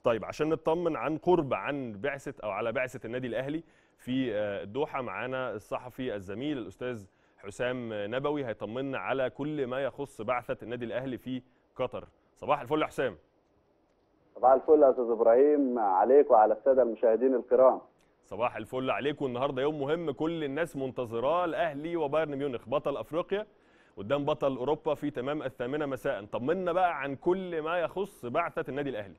طيب عشان نطمن عن قرب عن بعثه او على بعثه النادي الاهلي في آه، الدوحه معانا الصحفي الزميل الاستاذ حسام نبوي هيطمنا على كل ما يخص بعثه النادي الاهلي في قطر صباح الفل يا حسام صباح الفل يا استاذ ابراهيم عليك وعلى الساده المشاهدين الكرام صباح الفل عليكم النهارده يوم مهم كل الناس منتظراه الاهلي وبايرن ميونخ بطل افريقيا قدام بطل اوروبا في تمام الثامنه مساء طمنا بقى عن كل ما يخص بعثه النادي الاهلي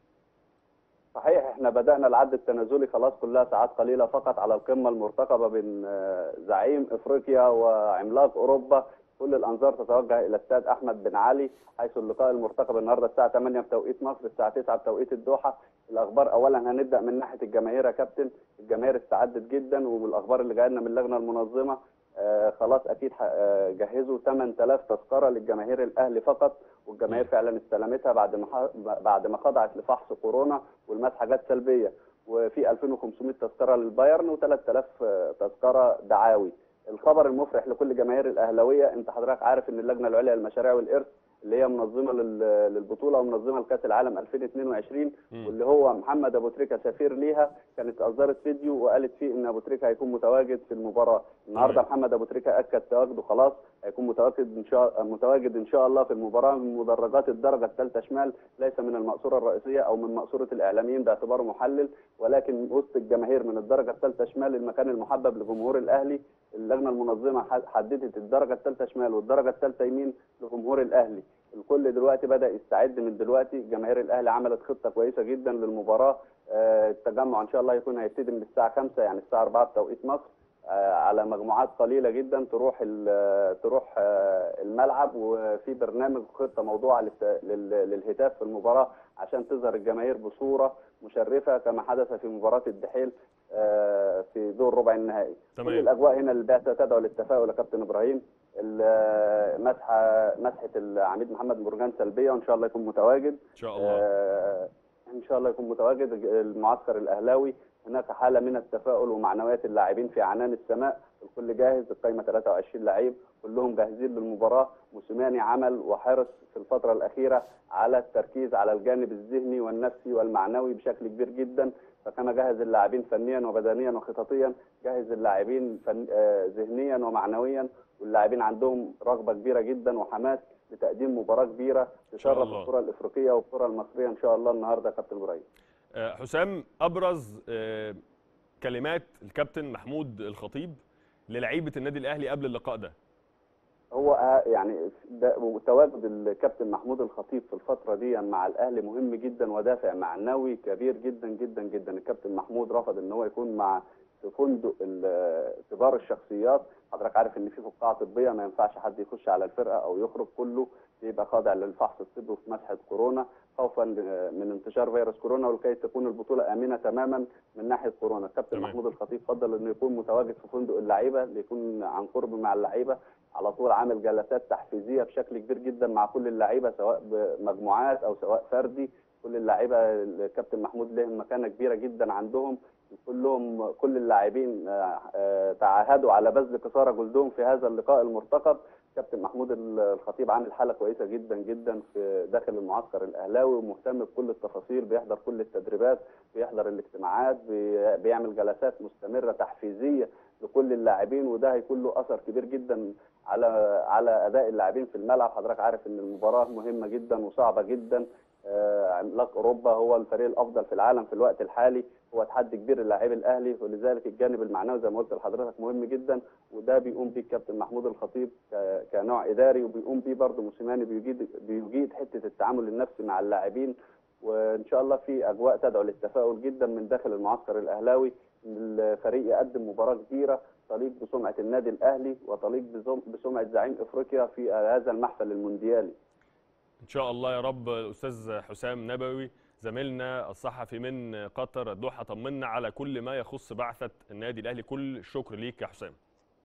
صحيح احنا بدانا العد التنازلي خلاص كلها ساعات قليله فقط على القمه المرتقبه بين آه، زعيم افريقيا وعملاق اوروبا كل الانظار تتوجه الى استاد احمد بن علي حيث اللقاء المرتقب النهارده الساعه 8 بتوقيت مصر الساعه 9 بتوقيت الدوحه الاخبار اولا هنبدا من ناحيه الجماهير يا كابتن الجماهير استعدت جدا والاخبار اللي جايه لنا من اللجنه المنظمه آه خلاص اكيد ح- آه جهزوا 8000 تذكره للجماهير الاهلي فقط والجماهير فعلا استلمتها بعد ما ح- بعد ما خضعت لفحص كورونا والمسحه جت سلبيه وفي 2500 تذكره للبايرن و3000 تذكره دعاوي الخبر المفرح لكل جماهير الاهلاويه انت حضرتك عارف ان اللجنه العليا للمشاريع والارث اللي هي منظمه لل- للبطوله ومنظمه لكاس العالم 2022 مم. واللي هو محمد ابو تريكه سفير ليها كانت اصدرت فيديو وقالت فيه ان ابو تريكه هيكون متواجد في المباراه النهارده تمام. محمد ابو تريكه اكد تواجده خلاص هيكون متواجد ان شاء متواجد ان شاء الله في المباراه من مدرجات الدرجه الثالثه شمال ليس من المقصوره الرئيسيه او من مقصوره الاعلاميين باعتباره محلل ولكن وسط الجماهير من الدرجه الثالثه شمال المكان المحبب لجمهور الاهلي اللجنه المنظمه ح- حددت الدرجه الثالثه شمال والدرجه الثالثه يمين لجمهور الاهلي الكل دلوقتي بدا يستعد من دلوقتي جماهير الاهلي عملت خطه كويسه جدا للمباراه آه، التجمع ان شاء الله يكون هيبتدي من الساعه 5 يعني الساعه 4 بتوقيت مصر آه، على مجموعات قليله جدا تروح ال- تروح آه، الملعب وفي برنامج خطه موضوعه للت- لل- للهتاف في المباراه عشان تظهر الجماهير بصوره مشرفه كما حدث في مباراه الدحيل آه، في دور ربع النهائي تمام. كل الاجواء هنا البعثه تدعو للتفاؤل يا كابتن ابراهيم ال- مسحه مسحه العميد محمد مرجان سلبيه وان شاء الله يكون متواجد ان شاء الله آه، ان شاء الله يكون متواجد المعسكر الاهلاوي هناك حاله من التفاؤل ومعنويات اللاعبين في عنان السماء الكل جاهز القائمه 23 لعيب كلهم جاهزين للمباراه موسيماني عمل وحرص في الفتره الاخيره على التركيز على الجانب الذهني والنفسي والمعنوي بشكل كبير جدا فكان جهز اللاعبين فنيا وبدنيا وخططيا جهز اللاعبين فن... آه، ذهنيا ومعنويا واللاعبين عندهم رغبه كبيره جدا وحماس لتقديم مباراه كبيره تشرف الله. الكره الافريقيه والكره المصريه ان شاء الله النهارده يا كابتن ابراهيم آه، حسام ابرز آه، كلمات الكابتن محمود الخطيب للعيبه النادي الاهلي قبل اللقاء ده هو آه، يعني ده تواجد الكابتن محمود الخطيب في الفتره دي مع الاهلي مهم جدا ودافع معنوي كبير جدا جدا جدا الكابتن محمود رفض ان هو يكون مع في فندق ال- كبار الشخصيات حضرتك عارف ان في فقاعه طبيه ما ينفعش حد يخش على الفرقه او يخرج كله بيبقى خاضع للفحص الطبي في مسحه كورونا خوفا من انتشار فيروس كورونا ولكي تكون البطوله امنه تماما من ناحيه كورونا الكابتن تمام. محمود الخطيب فضل انه يكون متواجد في فندق اللعيبه ليكون عن قرب مع اللعيبه على طول عامل جلسات تحفيزيه بشكل كبير جدا مع كل اللعيبه سواء بمجموعات او سواء فردي كل اللعيبه الكابتن محمود لهم مكانه كبيره جدا عندهم كلهم كل اللاعبين آه، آه، تعهدوا على بذل قصارى جلدهم في هذا اللقاء المرتقب كابتن محمود الخطيب عامل حاله كويسه جدا جدا في داخل المعسكر الاهلاوي ومهتم بكل التفاصيل بيحضر كل التدريبات بيحضر الاجتماعات بي- بيعمل جلسات مستمره تحفيزيه لكل اللاعبين وده هيكون له اثر كبير جدا على على اداء اللاعبين في الملعب حضرتك عارف ان المباراه مهمه جدا وصعبه جدا آه، عملاق اوروبا هو الفريق الافضل في العالم في الوقت الحالي هو تحدي كبير للاعبي الاهلي ولذلك الجانب المعنوي زي ما قلت لحضرتك مهم جدا وده بيقوم بيه الكابتن محمود الخطيب ك- كنوع اداري وبيقوم بيه برضه موسيماني بيجيد بيجيد حته التعامل النفسي مع اللاعبين وان شاء الله في اجواء تدعو للتفاؤل جدا من داخل المعسكر الاهلاوي ان الفريق يقدم مباراه كبيره تليق بسمعه النادي الاهلي وتليق بزم- بسمعه زعيم افريقيا في هذا المحفل المونديالي ان شاء الله يا رب الاستاذ حسام نبوي زميلنا الصحفي من قطر الدوحه طمنا على كل ما يخص بعثه النادي الاهلي كل الشكر ليك يا حسام